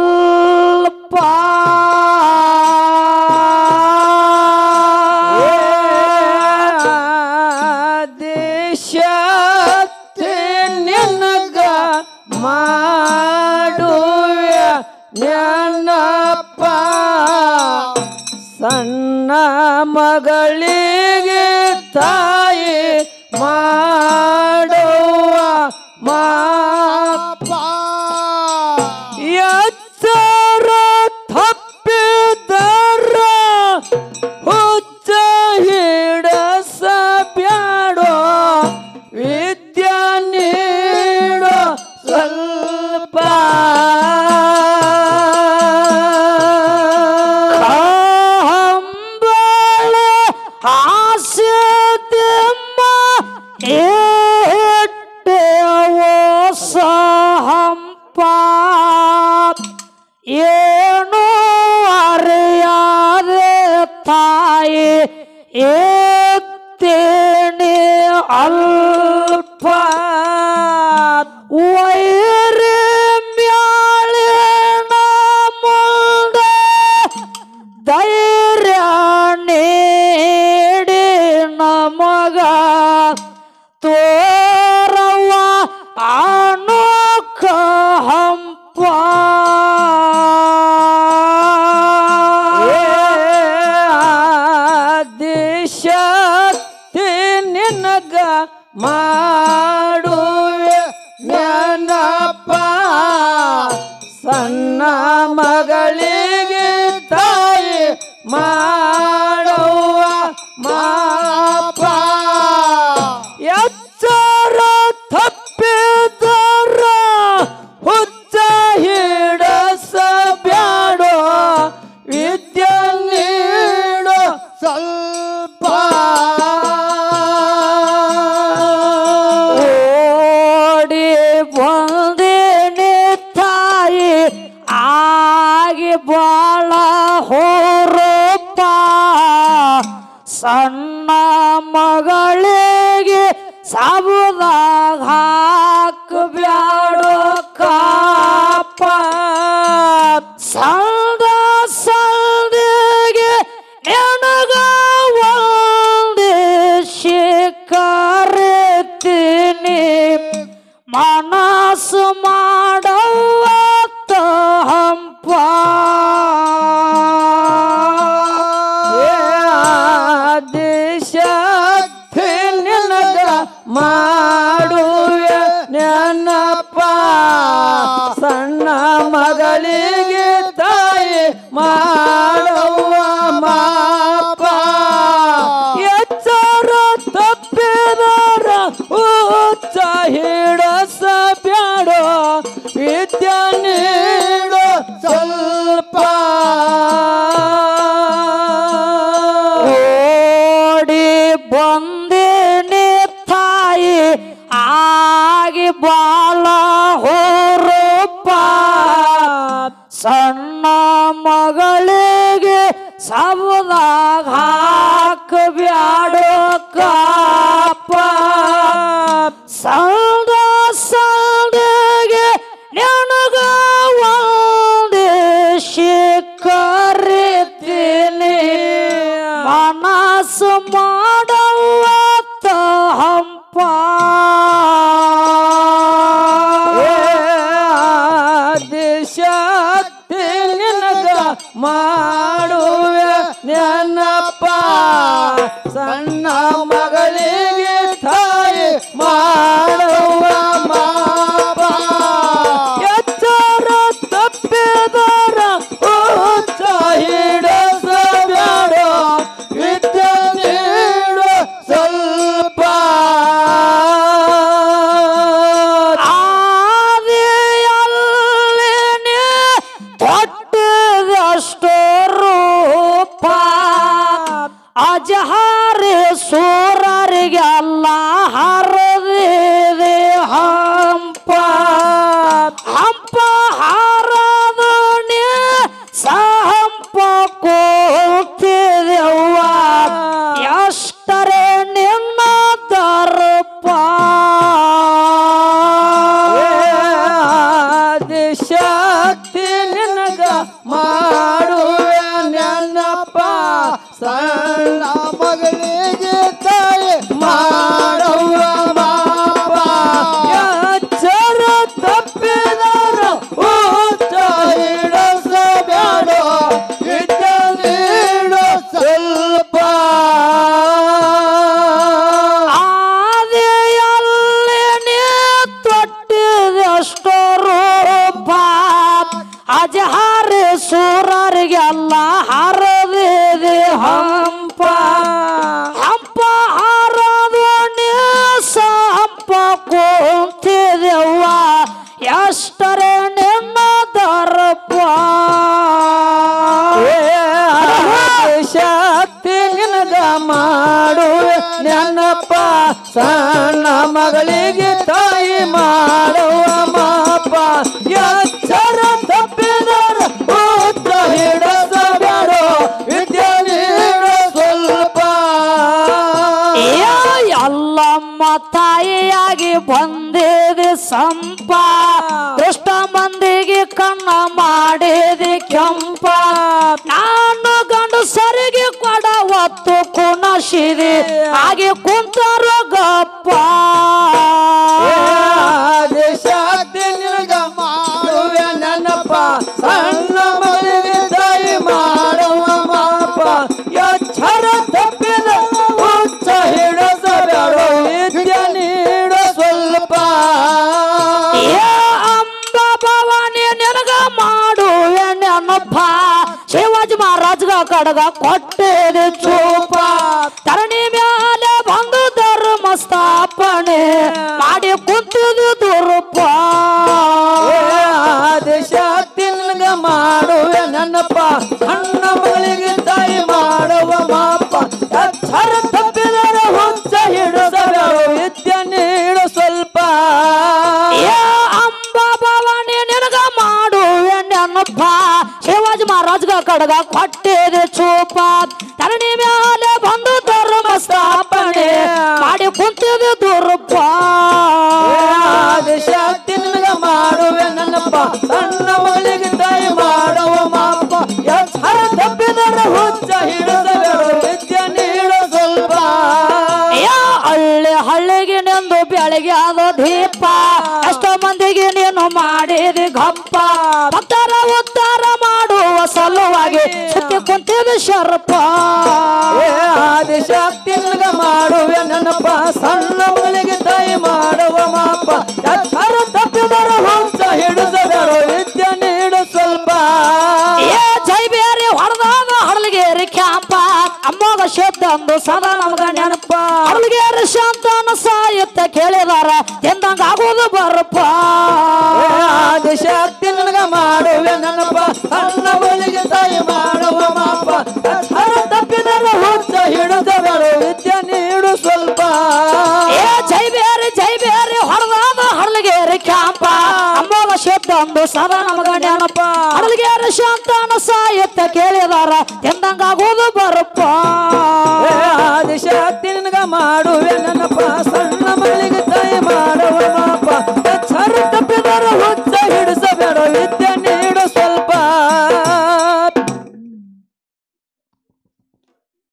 ಸ್ವಲ್ಪ ದೇಶಕ್ಕೆ ನಿನಗ ಮಾಡುವ ನೆನಪ ಸಣ್ಣ ಮಗಳಿಗೆ ತಾಯಿ ಮಾಡುವ ಮಾಪ ಎಚ್ಚರ ತಪ್ಪಿದರ ಹುಚ್ಚ ಹಿಡಸ ಬ್ಯಾಡೋ ವಿದ್ಯಾ ನೀಡೋ ಸ್ವಲ್ಪ ಕಂಬಳೆ ಹಾಸ್ಯದೆಮ್ಮ ಏಟೆವೋ ಸಹಂಪ ಏನು ಅರಿಯಾರೆ ತಾಯಿ ಏತೇನೆ ಅಲ್ಪ ವೈರಿ ಮ್ಯಾಳಿನ ಮುಂದೆ ಧೈರ್ಯ ನೀಡಿ ನಮಗ ತೋರವ ಅನೋಕ ಹಂಪ ದೇಶಕ್ಕೆ ನಿನಗ ಮಾಡುವೆ ನೆನಪ ಸಣ್ಣ ಮಗಳಿಗೆ ತಾಯಿ ಮಾಡುವ ಮಾಪ ಎಚ್ಚರ ತಪ್ಪಿದರ ಹುಚ್ಚ ಹಿಡಸ ಬ್ಯಾಡೋ ವಿದ್ಯೆ ನೀಡೋ ಸ್ವಲ್ಪ ಓಡಿ ಬಂದೇನೆ ತಾಯಿ ಆಗಿ ಬಾಳ ಹೋರಪ್ಪ ಸಣ್ಣ ಮಗಳಿಗೆ ಸಾಬುದಾಗ ಹಾಕಬ್ಯಾಡೋ ಕಾಪ ಸಂದ ಸಂದಿಗೆ ನನಗ ಒಂದೇ ಶಿಖರಿತೀನಿ ಮನಸ್ಸು ಮಾಡವತ್ತ ಹಂಪ ದೇಶಕ್ಕೆ ನಿನಗ ಮಾಡುವೆ ನೆನಪ ಸಣ್ಣ ಮಗಳಿಗೆ ತಾಯಿ ಮಾಡುವ ಮಾಪ ಎಚ್ಚರ ತಪ್ಪಿದರ ಉಚ್ಚ ಹಿಡಸ ಬ್ಯಾಡೋ ವಿದ್ಯೆ ನೀಡೋ ಸ್ವಲ್ಪ ಓಡಿ ಬಂದೇನೆ ತಾಯಿ ಆಗಿ ಬಾಳ ಹೋರಪ್ಪ ಸಣ್ಣ ಮಗಳಿಗೆ ಸಬದಾಗ ಹಾಕಬ್ಯಾಡೋ ಕಾಪ ಸೌದ ಸೌದಗೆ ನನಗ ಒಂದೇ ಶಿಖರಿತೀನಿ ಮನಸ್ಸು ಮಾಡವತ್ತ ಹಂಪ ದೇಶಕ್ಕೆ ನಿನಗ ಮಾಡುವೆ ನೆನಪ ಸಣ್ಣ ಮಗಳಿಗೆ ತಾಯಿ ಮಾಡುವ ಮಾಪ ಎಚ್ಚರ ತಪ್ಪಿದರ ಉಚ್ಚ ಹಿಡಸ ಬ್ಯಾಡೋ ವಿದ್ಯೆ ನೀಡು ಸ್ವಲ್ಪ ಆದಿಯಲ್ಲಿನೇ ತೊಟ್ಟದಷ್ಟು ರೂಪ ಅಜಹಾರಿ ಸೂರ ಶಕ್ತಿ ನಿನಗ ಮಾಡುವೆ ನೆನಪ ಸಣ್ಣ ಮಗಳಿಗೆ ತಾಯಿ ಮಾಡುವ ಮಾಪ ಎಚ್ಚರ ತಪ್ಪಿದರ ಊಟ ಹಿಡಸಬೇಡ ವಿದ್ಯೆ ನೀಡು ಸ್ವಲ್ಪ ಆದಿಯಲ್ಲಿ ನೀ ತೊಟ್ಟಿದೆಷ್ಟು ರೂಪ ಅಜಹಾರಿ ಸೂರರಿಗೆಲ್ಲ ಹರದಿದೆ ಹಂಪ ಹಂಪ ಹರದು ನೀ ಸಂಪ ಕುಂತಿದೆವ್ವ ಎಷ್ಟರೇ ನಿನ್ನ ದರ್ಪ ಶಕ್ತಿ ನಿನಗ ಮಾಡುವೆ ನೆನಪ ಸಣ್ಣ ಮಗಳಿಗೆ ತಾಯಿ ಮಾಡುವ ಮಾಪ ಎಚ್ಚರ ತಪ್ಪಿದರ ಪುತ್ರ ಹಿಡಸಬೇಡೋ ವಿದ್ಯೆ ನೀಡು ಸ್ವಲ್ಪ ಏ ಎಲ್ಲಮ್ಮ ತಾಯಿಯಾಗಿ ಬಂದಿದೆ ಸಂಪ ದುಷ್ಟ ಮಂದಿಗೆ ಕಣ್ಣ ಮಾಡಿದೆ ಕೆಂಪ ನಾನು ಗಂಡು ಸರಿಗೆ ಕೊಡ ಒತ್ತು ಕುಣಸಿದೆ ಹಾಗೆ ಕುಂತರು ಗಪ್ಪ ಶಕ್ತಿ ನಿನಗ ಮಾಡುವೆ ನೆನಪ ಸಣ್ಣ ಮಗಳಿಗೆ ತಾಯಿ ಮಾಡುವ ಮಾಪ ಎಚ್ಚರ ತಪ್ಪಿದ ಉಚ್ಚ ಹಿಡಸಬೇಡ ವಿದ್ಯೆ ನೀಡು ಸ್ವಲ್ಪ ಏ ಅಂಬ ಭವಾನಿ ನಿನಗ ಮಾಡುವೆ ನೆನಪ ಶಿವಾಜಿ ಮಹಾರಾಜ್ಗ ಕಡಗ ಕೊಟ್ಟಿದೆ ಚೂಪ ತರಣಿ ಮ್ಯಾಲೆ ಬಂದು ಧರ್ಮ ಸ್ಥಾಪನೆ ಮಾಡಿ ಕುಂತಿದು ದುರ್ಪ ಶಕ್ತಿ ನಿನಗ ಮಾಡುವೆ ನೆನಪ ಸಣ್ಣ ಮಗಳಿಗೆ ತಾಯಿ ಮಾಡುವ ಮಾಪ ಎಚ್ಚರ ತಪ್ಪಿದರ ಹುಚ್ಚ ಹಿಡಸಬೇಡ ವಿದ್ಯೆ ನೀಡು ಸ್ವಲ್ಪ ಏ ಅಂಬ ಭವಾನಿ ನಿನಗ ಮಾಡುವೆ ನೆನಪ ಶಿವಾಜಿ ಮಹಾರಾಜ್ಗ ಕಡಗ ಕೊಟ್ಟಿದೆ ಚೂಪ ತರಣಿ ಮ್ಯಾಲೆ ಬಂದು ಧರ್ಮ ಸ್ಥಾಪನೆ ಮಾಡಿ ಕುಂತಿದೆ ದುರ್ಪ ಶಕ್ತಿ ನಿನಗ ಮಾಡುವೆ ನೆನಪ ಸಣ್ಣ ಮಗಳಿಗೆ ತಾಯಿ ಮಾಡುವ ಮಾಪ ಎಚ್ಚರ ತಪ್ಪಿದರ ಹುಚ್ಚ ಹಿಡಿದಬೇಡ ವಿದ್ಯೆ ನೀಡು ಸ್ವಲ್ಪ ಯಾ ಹಳ್ಳಿ ಹಳ್ಳಿಗೆ ನಿಂದು ಬೆಳಗ್ಗೆ ಅದು ದೀಪ ಎಷ್ಟೋ ಮಂದಿಗೆ ನೀನು ಮಾಡಿದಿ ಗಪ್ಪ ಭಕ್ತರ ಉದ್ಧಾರ ಮಾಡುವ ಸಲುವಾಗಿ ಸುತ್ತಿ ಕುಂತಿದ ಶರ್ಪ ಏ ಆದಿಶಕ್ತಿ ನಿನಗ ಮಾಡುವೆ ನೆನಪ ಸಣ್ಣ ಮಗಳಿಗೆ ತಾಯಿ ಮಾಡುವ ಮಾಪ ಎಚ್ಚರ ತಪ್ಪಿದರ ಹುಚ್ಚ ಹಿಡಿದಬೇಡ ವಿದ್ಯೆ ನೀಡು ಸ್ವಲ್ಪ ಏ ಜೈ ಬೇರೆ ಹೊಡೆದಾಗ ಹಡಲ್ಗೇರಿ ಕ್ಯಾಂಪ ಅಮ್ಮಗ ಶಬ್ದಂದು ಸದಾ ನಮ್ಗ ನೆನಪ ಹಡಲ್ಗೇರಿ ಶಾಂತನ ಸಾಯುತ್ತ ಕೇಳಿದಾರ ಎಂದಂಗ ಆಗೋದು ಬರಪ್ಪ ಆದಿಶಕ್ತಿ ನಿನಗ ಮಾಡುವೆ ನೆನಪ ಸಣ್ಣ ಮಗಳಿಗೆ ತಾಯಿ ಮಾಡುವ ಮಾಪ ಎಚ್ಚರ ತಪ್ಪಿದರ ಹುಚ್ಚ ಹಿಡಿದಬೇಡ ವಿದ್ಯೆ ನೀಡು ಸ್ವಲ್ಪ ಏ ಜೈ ಬೇರೆ ಜೈ ಬೇರೆ ಹೊಡೆದಾದ ಹಡಲ್ಗೇರಿ ಕ್ಯಾಂಪ ಅಮ್ಮಗ ಶಬ್ದಂದು ಸದಾ ನಮಗ ನೆನಪ ಹಡಲ್ಗೇರಿ ಶಾಂತನ ಸಾಯುತ್ತ ಕೇಳಿದಾರ ಎಂದಂಗ ಆಗೋದು ಬರಪ್ಪ